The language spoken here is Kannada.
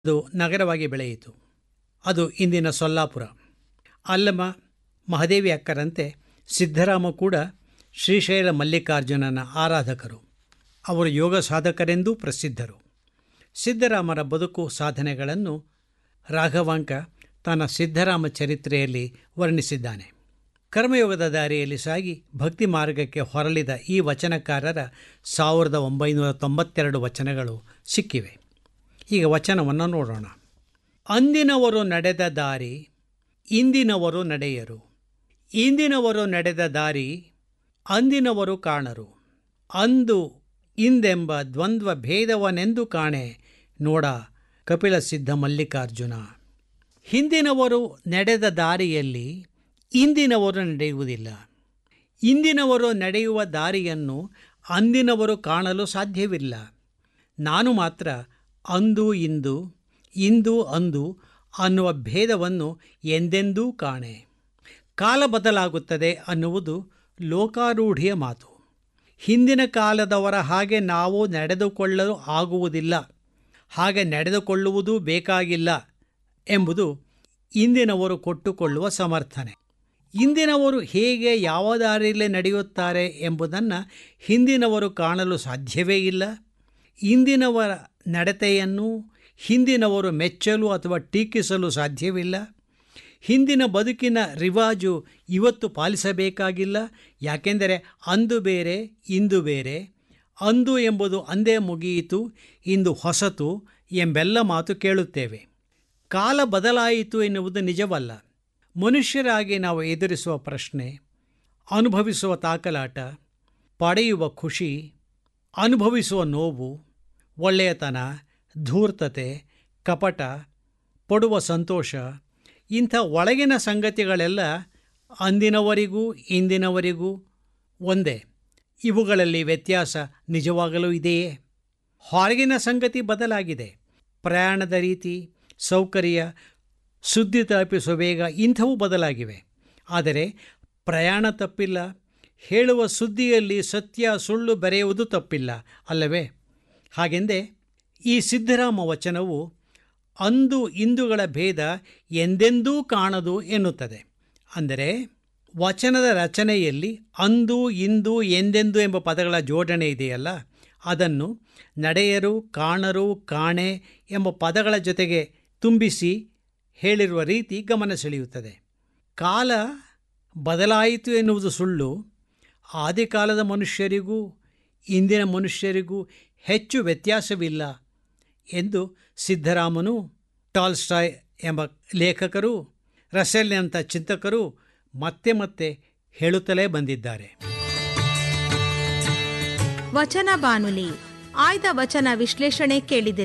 ಅದು ನಗರವಾಗಿ ಬೆಳೆಯಿತು ಅದು ಇಂದಿನ ಸೊಲ್ಲಾಪುರ ಅಲ್ಲಮ ಮಹದೇವಿ ಅಕ್ಕರಂತೆ ಸಿದ್ಧರಾಮ ಕೂಡ ಶ್ರೀಶೈಲ ಮಲ್ಲಿಕಾರ್ಜುನನ ಆರಾಧಕರು ಅವರು ಯೋಗ ಸಾಧಕರೆಂದೂ ಪ್ರಸಿದ್ಧರು ಸಿದ್ಧರಾಮರ ಬದುಕು ಸಾಧನೆಗಳನ್ನು ರಾಘವಾಂಕ ತನ್ನ ಸಿದ್ಧರಾಮ ಚರಿತ್ರೆಯಲ್ಲಿ ವರ್ಣಿಸಿದ್ದಾನೆ ಕರ್ಮಯೋಗದ ದಾರಿಯಲ್ಲಿ ಸಾಗಿ ಭಕ್ತಿ ಮಾರ್ಗಕ್ಕೆ ಹೊರಳಿದ ಈ ವಚನಕಾರರ ಸಾವಿರದ ಒಂಬೈನೂರ ತೊಂಬತ್ತೆರಡು ವಚನಗಳು ಸಿಕ್ಕಿವೆ ಈಗ ವಚನವನ್ನು ನೋಡೋಣ ಅಂದಿನವರು ನಡೆದ ದಾರಿ ಇಂದಿನವರು ನಡೆಯರು ಇಂದಿನವರು ನಡೆದ ದಾರಿ ಅಂದಿನವರು ಕಾಣರು ಅಂದು ಇಂದೆಂಬ ದ್ವಂದ್ವ ಭೇದವನೆಂದು ಕಾಣೆ ನೋಡ ಕಪಿಲ ಸಿದ್ಧ ಮಲ್ಲಿಕಾರ್ಜುನ ಹಿಂದಿನವರು ನಡೆದ ದಾರಿಯಲ್ಲಿ ಇಂದಿನವರು ನಡೆಯುವುದಿಲ್ಲ ಇಂದಿನವರು ನಡೆಯುವ ದಾರಿಯನ್ನು ಅಂದಿನವರು ಕಾಣಲು ಸಾಧ್ಯವಿಲ್ಲ ನಾನು ಮಾತ್ರ ಅಂದು ಇಂದು ಇಂದು ಅಂದು ಅನ್ನುವ ಭೇದವನ್ನು ಎಂದೆಂದೂ ಕಾಣೆ ಕಾಲ ಬದಲಾಗುತ್ತದೆ ಅನ್ನುವುದು ಲೋಕಾರೂಢಿಯ ಮಾತು ಹಿಂದಿನ ಕಾಲದವರ ಹಾಗೆ ನಾವು ನಡೆದುಕೊಳ್ಳಲು ಆಗುವುದಿಲ್ಲ ಹಾಗೆ ನಡೆದುಕೊಳ್ಳುವುದೂ ಬೇಕಾಗಿಲ್ಲ ಎಂಬುದು ಇಂದಿನವರು ಕೊಟ್ಟುಕೊಳ್ಳುವ ಸಮರ್ಥನೆ ಇಂದಿನವರು ಹೇಗೆ ಯಾವ ದಾರಿಯಲ್ಲಿ ನಡೆಯುತ್ತಾರೆ ಎಂಬುದನ್ನು ಹಿಂದಿನವರು ಕಾಣಲು ಸಾಧ್ಯವೇ ಇಲ್ಲ ಇಂದಿನವರ ನಡತೆಯನ್ನು ಹಿಂದಿನವರು ಮೆಚ್ಚಲು ಅಥವಾ ಟೀಕಿಸಲು ಸಾಧ್ಯವಿಲ್ಲ ಹಿಂದಿನ ಬದುಕಿನ ರಿವಾಜು ಇವತ್ತು ಪಾಲಿಸಬೇಕಾಗಿಲ್ಲ ಯಾಕೆಂದರೆ ಅಂದು ಬೇರೆ ಇಂದು ಬೇರೆ ಅಂದು ಎಂಬುದು ಅಂದೇ ಮುಗಿಯಿತು ಇಂದು ಹೊಸತು ಎಂಬೆಲ್ಲ ಮಾತು ಕೇಳುತ್ತೇವೆ ಕಾಲ ಬದಲಾಯಿತು ಎನ್ನುವುದು ನಿಜವಲ್ಲ ಮನುಷ್ಯರಾಗಿ ನಾವು ಎದುರಿಸುವ ಪ್ರಶ್ನೆ ಅನುಭವಿಸುವ ತಾಕಲಾಟ ಪಡೆಯುವ ಖುಷಿ ಅನುಭವಿಸುವ ನೋವು ಒಳ್ಳೆಯತನ ಧೂರ್ತತೆ ಕಪಟ ಪಡುವ ಸಂತೋಷ ಇಂಥ ಒಳಗಿನ ಸಂಗತಿಗಳೆಲ್ಲ ಅಂದಿನವರಿಗೂ ಇಂದಿನವರಿಗೂ ಒಂದೇ ಇವುಗಳಲ್ಲಿ ವ್ಯತ್ಯಾಸ ನಿಜವಾಗಲೂ ಇದೆಯೇ ಹೊರಗಿನ ಸಂಗತಿ ಬದಲಾಗಿದೆ ಪ್ರಯಾಣದ ರೀತಿ ಸೌಕರ್ಯ ಸುದ್ದಿ ತಲುಪಿಸುವ ವೇಗ ಇಂಥವೂ ಬದಲಾಗಿವೆ ಆದರೆ ಪ್ರಯಾಣ ತಪ್ಪಿಲ್ಲ ಹೇಳುವ ಸುದ್ದಿಯಲ್ಲಿ ಸತ್ಯ ಸುಳ್ಳು ಬೆರೆಯುವುದು ತಪ್ಪಿಲ್ಲ ಅಲ್ಲವೇ ಹಾಗೆಂದೇ ಈ ಸಿದ್ಧರಾಮ ವಚನವು ಅಂದು ಇಂದುಗಳ ಭೇದ ಎಂದೆಂದೂ ಕಾಣದು ಎನ್ನುತ್ತದೆ ಅಂದರೆ ವಚನದ ರಚನೆಯಲ್ಲಿ ಅಂದು ಇಂದು ಎಂದೆಂದು ಎಂಬ ಪದಗಳ ಜೋಡಣೆ ಇದೆಯಲ್ಲ ಅದನ್ನು ನಡೆಯರು ಕಾಣರು ಕಾಣೆ ಎಂಬ ಪದಗಳ ಜೊತೆಗೆ ತುಂಬಿಸಿ ಹೇಳಿರುವ ರೀತಿ ಗಮನ ಸೆಳೆಯುತ್ತದೆ ಕಾಲ ಬದಲಾಯಿತು ಎನ್ನುವುದು ಸುಳ್ಳು ಆದಿಕಾಲದ ಮನುಷ್ಯರಿಗೂ ಇಂದಿನ ಮನುಷ್ಯರಿಗೂ ಹೆಚ್ಚು ವ್ಯತ್ಯಾಸವಿಲ್ಲ ಎಂದು ಸಿದ್ಧರಾಮನು ಟಾಲ್ಸ್ಟಾಯ್ ಎಂಬ ಲೇಖಕರು ರಸೆಲ್ನಂಥ ಚಿಂತಕರು ಮತ್ತೆ ಮತ್ತೆ ಹೇಳುತ್ತಲೇ ಬಂದಿದ್ದಾರೆ ವಚನ ಬಾನುಲಿ ಆಯ್ದ ವಚನ ವಿಶ್ಲೇಷಣೆ ಕೇಳಿದಿರಿ